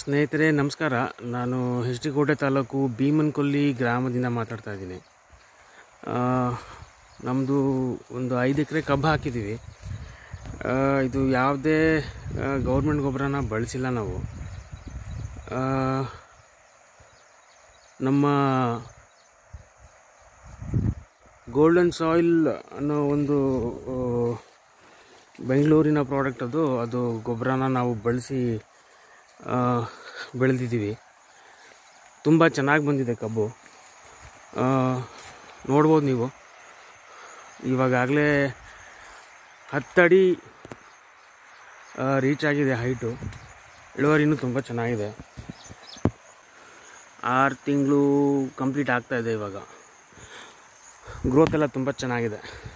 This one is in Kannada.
ಸ್ನೇಹಿತರೆ ನಮಸ್ಕಾರ ನಾನು ಎಚ್ ಡಿ ಕೋಟೆ ತಾಲೂಕು ಭೀಮನ್ಕೊಲ್ಲಿ ಗ್ರಾಮದಿಂದ ಮಾತಾಡ್ತಾ ಇದ್ದೀನಿ ನಮ್ಮದು ಒಂದು ಐದು ಎಕರೆ ಕಬ್ಬು ಹಾಕಿದ್ದೀವಿ ಆ, ಇದು ಯಾವುದೇ ಗೌರ್ಮೆಂಟ್ ಗೊಬ್ಬರನ ಬಳಸಿಲ್ಲ ನಾವು ಆ, ನಮ್ಮ ಗೋಲ್ಡನ್ ಸಾಯಿಲ್ ಅನ್ನೋ ಒಂದು ಆ, ಬೆಂಗಳೂರಿನ ಪ್ರಾಡಕ್ಟ್ ಅದು ಅದು ಗೊಬ್ಬರನ ನಾವು ಬಳಸಿ ಆ, ಬೆಳೆದಿದ್ದೀವಿ ತುಂಬ ಚೆನ್ನಾಗಿ ಬಂದಿದೆ ಕಬ್ಬು ಆ, ನೋಡ್ಬೋದು ನೀವು ಇವಾಗಲೇ ಹತ್ತಡಿ ರೀಚ್ ಆಗಿದೆ ಹೈಟು ಇಳುವರಿನೂ ತುಂಬ ಚೆನ್ನಾಗಿದೆ ಆರು ತಿಂಗಳು ಕಂಪ್ಲೀಟ್ ಆಗ್ತಾ ಇದೆ ಇವಾಗ ಗ್ರೋತ್ ಎಲ್ಲ ತುಂಬ ಚೆನ್ನಾಗಿದೆ